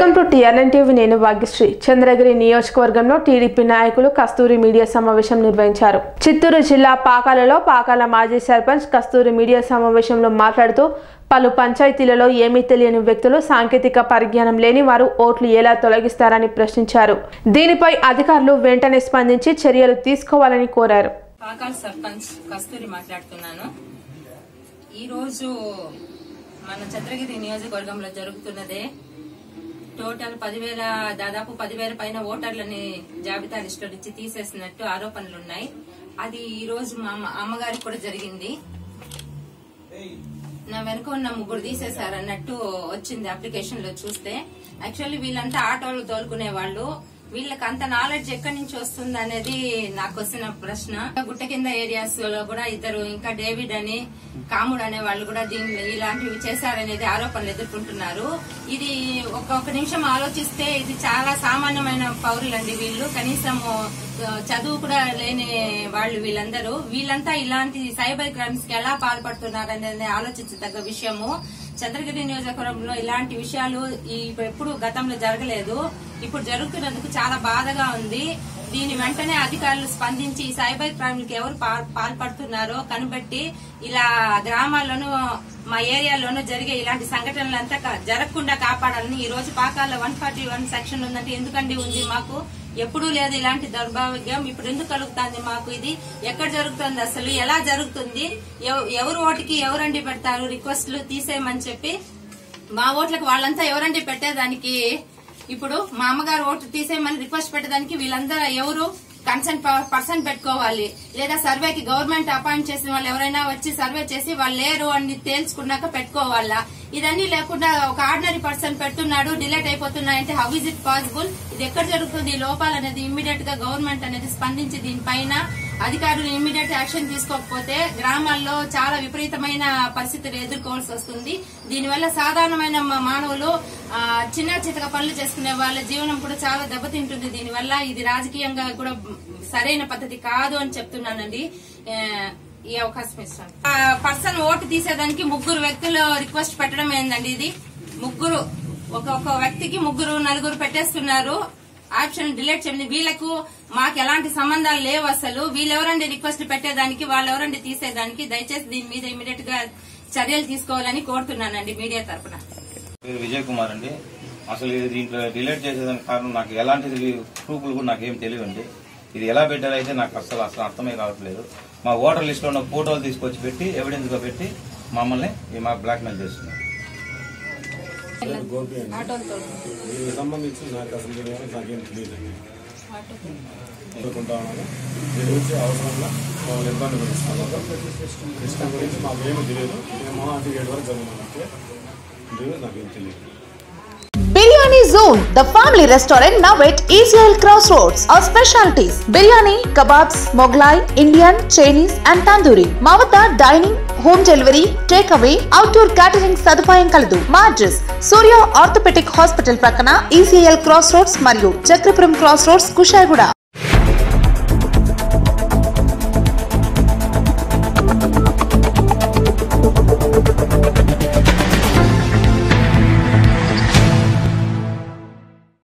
welcome to TRN TV నేను భాగ్యశ్రీ చంద్రగిరి నియోజకవర్గంలో TDP నాయకులు కస్తూరి మీడియా సమావేశం నిర్వహించారు చిత్తూరు జిల్లా పాకాలలో పాకాల మాజీ సర్పంచ్ కస్తూరి మీడియా సమావేశంలో మాట్లాడుతూ పలు పంచాయతీలలో ఏమీ తెలియని వ్యక్తులు సాంకేతిక పరిజ్ఞానం లేని వారు ఓట్లు ఎలా తొలగిస్తారని ప్రశ్నించారు దీనిపై అధికారులు వెంటనే స్పందించి చర్యలు తీసుకోవాలని కోరారు పాకాల్ సర్పంచ్ కస్తూరి మాట్లాడుతున్నాను ఈరోజు మన చంద్రగిరి నియోజకవర్గంలో జరుగుతున్నదే టోటల్ పదివేల దాదాపు పదివేల పైన ఓటర్లని జాబితా లిస్టులో ఇచ్చి తీసేసినట్టు ఆరోపణలున్నాయి అది ఈ రోజు మా అమ్మ- అమ్మగారికి కూడా జరిగింది నా వెనుక ఉన్న ముగ్గురు తీసేశారు అన్నట్టు వచ్చింది అప్లికేషన్ లో చూస్తే యాక్చువల్లీ వీళ్ళంతా ఆటోలు తోలుకునే వాళ్ళు వీళ్ళకి అంత నాలెడ్జ్ ఎక్కడి నుంచి వస్తుంది అనేది నాకు వచ్చిన ప్రశ్న గుట్ట కింద ఏరియాస్ లో కూడా ఇద్దరు ఇంకా డేవిడ్ అని కాముడు అనే వాళ్ళు కూడా దీన్ని ఇలాంటివి చేశారనేది ఆరోపణలు ఎదుర్కొంటున్నారు ఇది ఒక ఒక నిమిషం ఆలోచిస్తే ఇది చాలా సామాన్యమైన పౌరులండి వీళ్ళు కనీసము ఆ, చదువు కూడా లేని వాళ్ళు వీళ్ళందరూ వీళ్ళంతా ఇలాంటి సైబర్ క్రైమ్స్ కి ఎలా పాల్పడుతున్నారనేది ఆలోచించదగ్గ విషయము చంద్రగిరి నియోజకవర్గంలో ఇలాంటి విషయాలు ఈ ఎప్పుడు గతంలో జరగలేదు ఇప్పుడు జరుగుతున్నందుకు చాలా బాధగా ఉంది దీని వెంటనే అధికారులు స్పందించి ఈ సైబర్ క్రైమ్లకి ఎవరు పా- పాల్పడుతున్నారో కనిపెట్టి ఇలా గ్రామాల్లోనూ మా ఏరియాలోనూ జరిగే ఇలాంటి సంఘటనలంతా కా- జరగకుండా కాపాడాలని ఈ రోజు పాకాల్లో వన్ ఫార్టీ వన్ సెక్షన్ ఉందంటే ఎందుకండి ఉంది మాకు ఎప్పుడూ లేదు ఇలాంటి దౌర్భాగ్యం ఇప్పుడు ఎందుకు కలుగుతుంది మాకు ఇది ఎక్కడ జరుగుతుంది అసలు ఎలా జరుగుతుంది ఎవ- ఎవరు ఓటుకి ఎవరండి పెడతారు రిక్వెస్ట్లు తీసేయమని చెప్పి మా ఓట్లకు వాళ్ళంతా ఎవరండి పెట్టేదానికి ఇప్పుడు మా అమ్మగారు ఓటు తీసేయమని రిక్వెస్ట్ పెట్టడానికి వీళ్ళందరూ ఎవరు కన్సర్న్ పర్సన్ పెట్టుకోవాలి లేదా సర్వేకి గవర్నమెంట్ అపాయింట్ చేసిన వాళ్ళు ఎవరైనా వచ్చి సర్వే చేసి వాళ్ళు లేరు అని తేల్చుకున్నాక పెట్టుకోవాలా ఇదన్నీ లేకుండా ఒక ఆర్డినరీ పర్సన్ పెడుతున్నాడు డిలేట్ అయిపోతున్నాయంటే హౌ ఇస్ ఇట్ పాసిబుల్ ఇది ఎక్కడ జరుగుతుంది ఈ లోపాలు అనేది ఇమ్మీడియట్ గా గవర్నమెంట్ అనేది స్పందించి దీనిపైన అధికారులు ఇమ్మీడియట్ యాక్షన్ తీసుకోకపోతే గ్రామాల్లో చాలా విపరీతమైన పరిస్థితులు ఎదుర్కోవాల్సి వస్తుంది దీనివల్ల సాధారణమైన మా- మానవులు ఆ, చిన్న చితక పనులు చేసుకునే వాళ్ళ జీవనం కూడా చాలా దెబ్బతింటుంది దీనివల్ల ఇది రాజకీయంగా కూడా సరైన పద్ధతి కాదు అని చెప్తున్నానండి ఆ, ఈ అవకాశం ఇస్తాను పర్సన్ ఓటు తీసేదానికి ముగ్గురు వ్యక్తులు రిక్వెస్ట్ పెట్టడం ఏందండి ఇది ముగ్గురు ఒక ఒక వ్యక్తికి ముగ్గురు నలుగురు పెట్టేస్తున్నారు ఆప్షన్ డిలీట్ చేయండి వీళ్ళకు మాకు ఎలాంటి సంబంధాలు లేవు అసలు వీళ్ళెవరండి రిక్వెస్ట్ పెట్టేదానికి వాళ్ళెవరండి తీసేదానికి దయచేసి దీని మీద ఇమీడియట్ గా చర్యలు తీసుకోవాలని కోరుతున్నానండి మీడియా తరపున పేరు విజయ్ కుమార్ అండి అసలు ఇది దీంట్లో డిలీట్ చేసేదానికి కారణం నాకు ఎలాంటిది ప్రూఫ్లు కూడా నాకు ఏం తెలియదండి ఇది ఎలా పెట్టారో అయితే నాకు అసలు అసలు అర్థమే కావట్లేదు మా ఓటర్ లిస్ట్ లో ఉన్న ఫోటోలు తీసుకొచ్చి పెట్టి ఎవిడెన్స్ గా పెట్టి మమ్మల్ని ఈ మా బ్లాక్ మెయిల్ చేస్తున్నారు గోపి అండి దీనికి సంబంధించి నాకు అసలు దీని గురించి నాకేం తెలియదండి అనుకుంటా ఉన్నాను దీని గురించి అవసరంగా మమ్మల్ని ఇబ్బంది పడిస్తున్నారు కృష్ణ గురించి మాకు ఏమీ తెలియదు మేము అంటే ఏడు వరకు చదివినామంటే దీని నాకేం తెలియదు biryani zone the family restaurant now at Israel cross roads our specialities biryani kebabs Mughlai Indian Chinese and tandoori మా వద్ద dining home delivery take away outdoor catering సదుపాయం కలదు మా అడ్రస్ సూర్య ఆర్థోపెటిక్ హాస్పిటల్ ప్రక్కన ఈసీఎల్ క్రాస్ రోడ్స్ మరియు చక్రపురం క్రాస్ రోడ్స్ కుషాయిగూడ